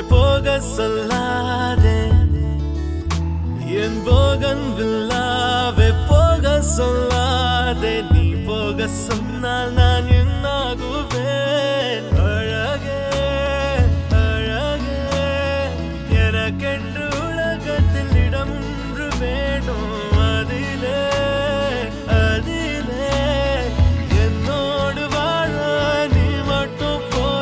போக சொல்லாதே என் போகன் வில்லாவே போக சொல்லாதே நீ போக சொன்னால் நான் என்னாகுவேன் அழகே அழகே எனக்கென்று உலகத்தில் இடம் ஒன்று வேணும் அதிலே அதிலே என்னோடு வாழ நீ மட்டும்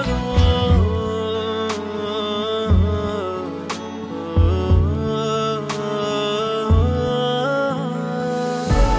போதும்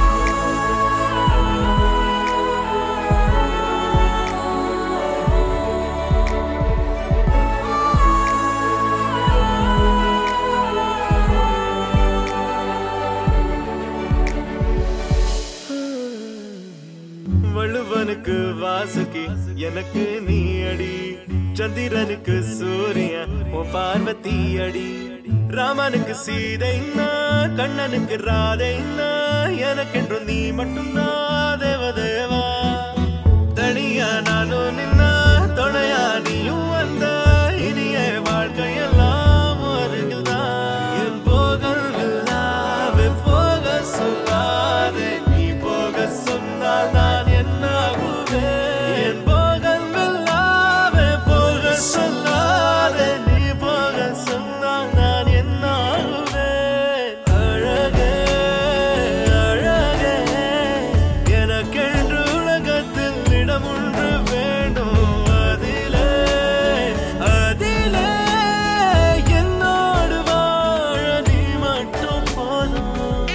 வள்ளுவனுக்கு வாசுகி எனக்கு நீ அடி சந்திரனுக்கு சூரியன் உன் பார்வதி அடி ராமனுக்கு சீதைன்னா கண்ணனுக்கு ராதைன்னா எனக்கென்று நீ மட்டும்தான் தேவதேவா தனியா நானும் நின்னா துணையா நீயும் வந்த இனிய வாழ்க்கையெல்லாம் அருகில்தான் என் போகல் இல்லாவே போக சொல்லாதே நீ போக சொன்னால் நான் என்னாகுவேன் என் போகல் இல்லாவே போக சொல்லாதே நீ போக சொன்னால் நான் என்னாகுவேன் அழகே அழகே எனக்கென்று உலகத்தில் இடம் ஒன்று வேண்டும் அதிலே அதிலே என்னோடு வாழ நீ மட்டும் போதும்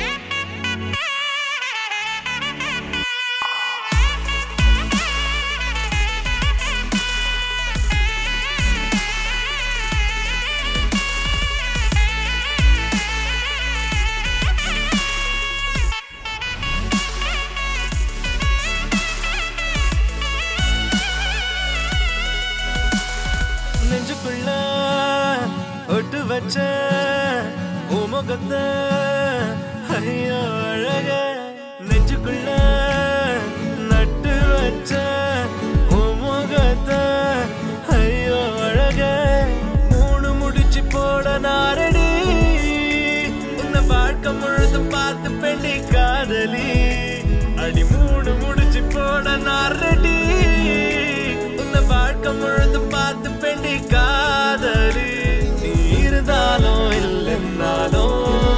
நெஞ்சுக்குள்ள ஒட்டு வச்ச உமுகத்தை ஐயோ அழக நெஞ்சுக்குள்ள நட்டு வச்ச உமுகத்தை ஐயோ அழக மூணு முடிச்சு போட நாரடி உன்னை வாழ்க்கை முழுதும் பார்த்து பெண்ணி காதலி அடி மூணு முடிச்சு போட நாரடி உன்னை வாழ்க்கை முழுதும் பார்த்து பெண்ணி காதலி நீ இருந்தாலும் இல்லைன்னாலும்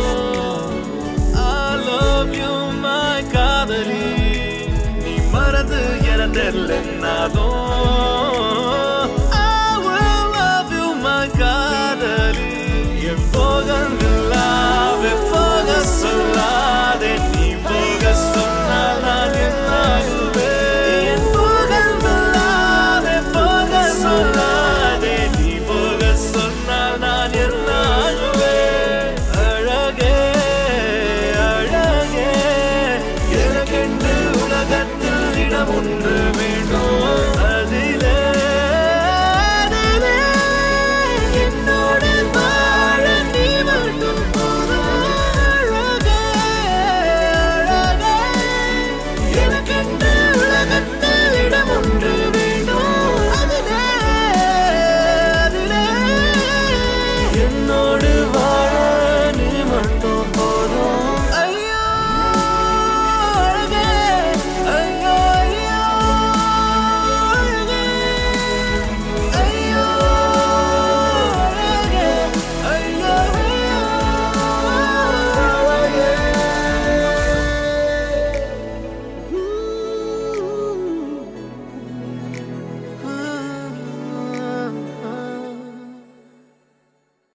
I love you my காதலி நீ மறந்து என தெரியலனாலும்